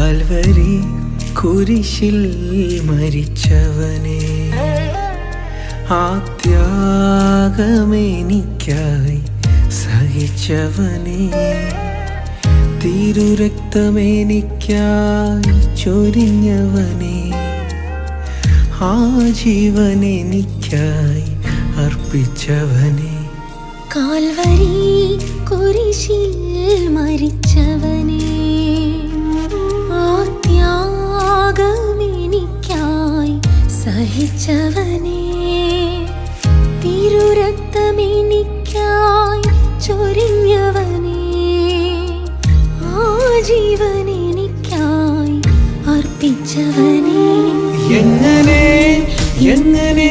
Calvary കുരിശിൽ മരിച്ചവനെ ആ ത്യാഗമെനിക്കായി സഹിച്ചവനെ തിരുരക്തമെനിക്കായി ചൊരിഞ്ഞവനെ ആ ജീവനെനിക്കായി അർപ്പിച്ചവനെ കാൽവരി കുരിശിൽ മരിച്ചവനെ ആ ത്യാഗമെനിക്കായി സഹിച്ചവനെ തിരുരക്തമെനിക്കായി ചൊരിഞ്ഞവനെ ആ ജീവനെനിക്കായി അർപ്പിച്ചവനെ എങ്ങനെ എങ്ങനെ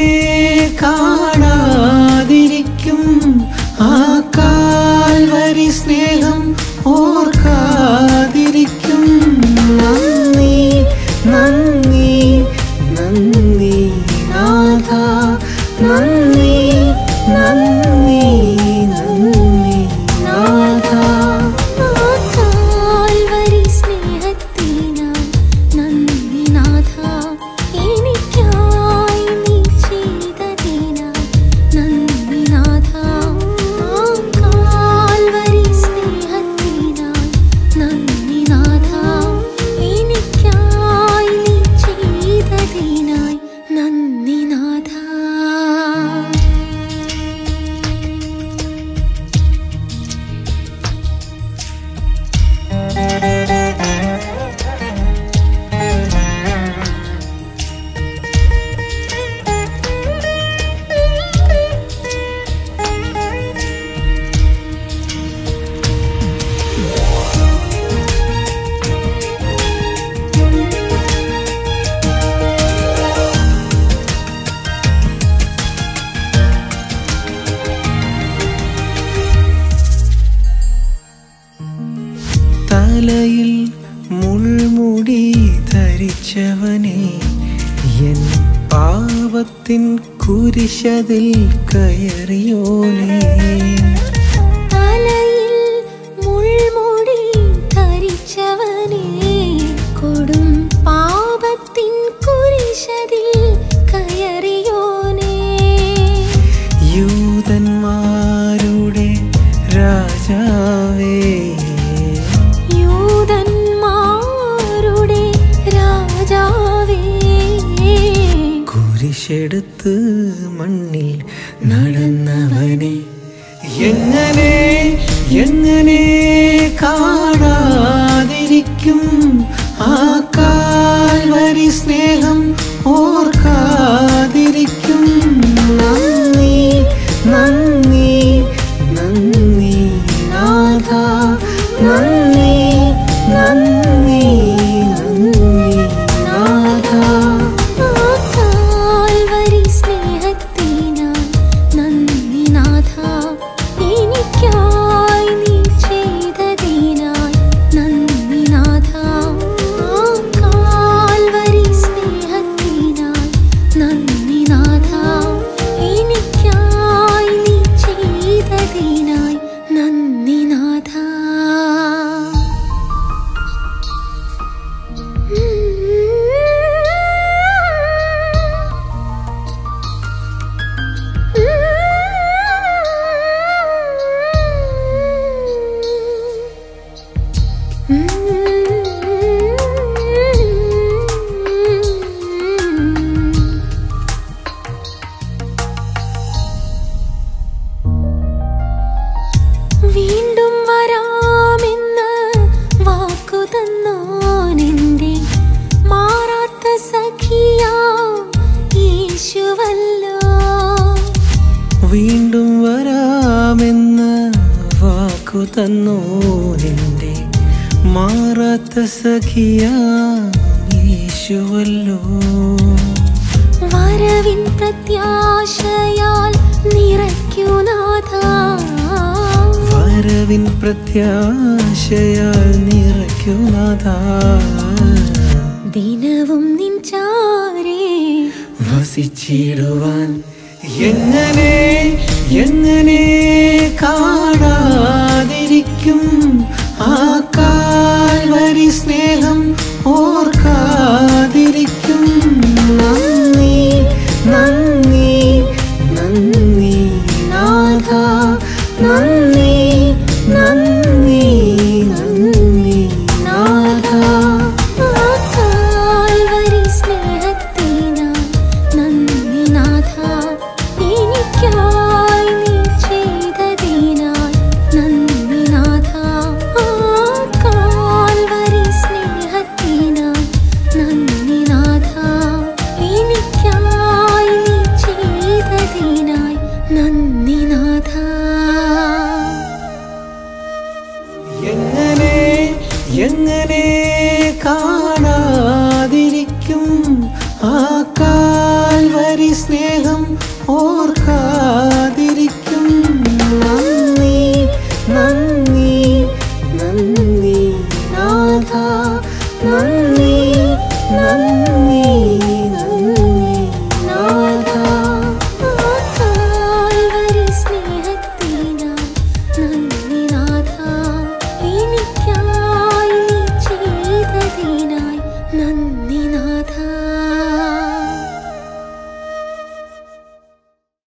കാണാതിരിക്കും ആ കാൽവരി സ്നേഹം ഓർക്കാതിരിക്കും നന്ദി നന്ദി നന്ദി നാഥ നന്ദി നന്ദി നന്ദി നാഥ ആ കാൽവരി സ്നേഹത്തിനായി നന്ദി നാഥ എനിക്കായി നീ ചെയ്തതിനായി നന്ദി നാഥ ആ കാൽവരി സ്നേഹത്തിനായി നന്ദി നാഥ എനിക്കായി നീ ചെയ്തതിനായി നന്ദി നാഥ തലയിൽ മുൾമുടി ധരിച്ചവനെ എൻ പാപത്തിൻ കുരിശതിൽ കയറിയോനെ തലയിൽ മുൾമുടി ധരിച്ചവനെ കൊടും പാപത്തിൻ കുരിശതിൽ കയറിയോനെ യൂതന്മാരുടെ രാജാവേ യൂതന്മാരുടെ രാജാവേ കുരിശെടുത്ത് മണ്ണിൽ നടന്നവനെ എങ്ങനെ എങ്ങനെ കാണാതിരിക്കും ആ കാൽവരി സ്നേഹം ഓർക്കാതിരിക്കും നന്ദി നന്ദി നന്ദി നാഥ നന്ദി നന്ദി നന്ദി നാഥ ആ കാൽവരി സ്നേഹത്തിനായി നന്ദി നാഥ എനിക്കായി നീ ചെയ്തതിനായി നന്ദി നാഥ ആ കാൽവരി സ്നേഹത്തിനായി നന്ദി നാഥ എനിക്കായി നീ ചെയ്തതിനായി നന്ദി നാഥ വീണ്ടും വരാമെന്ന് വാക്കു തന്നോനെന്റെ മാറാത്ത സഖിയാ യേശുവല്ലോ വീണ്ടും വരാമെന്ന് വാക്കു തന്നു നിന്റെ മാറാത്ത സഖിയ യേശുവല്ലോ വരവിൻ പ്രത്യാശയാൽ നിറയ്ക്കുനാഥ വരവിൻ പ്രത്യാശയാൽ നിറയ്ക്കുന്നത ദിനവും നിൻ ചാരേ വസിച്ചിടുവാൻ എങ്ങനെ എങ്ങനെ കാണാതിരിക്കും ആ കാൽവരി സ്നേഹം ഓർക്കാതിരിക്കും നന്ദി നന്ദി നന്ദി നാഥ നന്ദി നന്ദി നന്ദി നാഥ ആ കാൽവരി സ്നേഹത്തിനായി നന്ദി നാഥ എനിക്കായി നീ ചെയ്തതിനായി നന്ദി നാഥ ആ കാൽവരി സ്നേഹത്തിനായി നന്ദി നാഥ എനിക്കായി നീ ചെയ്തതിനായി നന്ദി നാഥ എങ്ങനെ എങ്ങനെ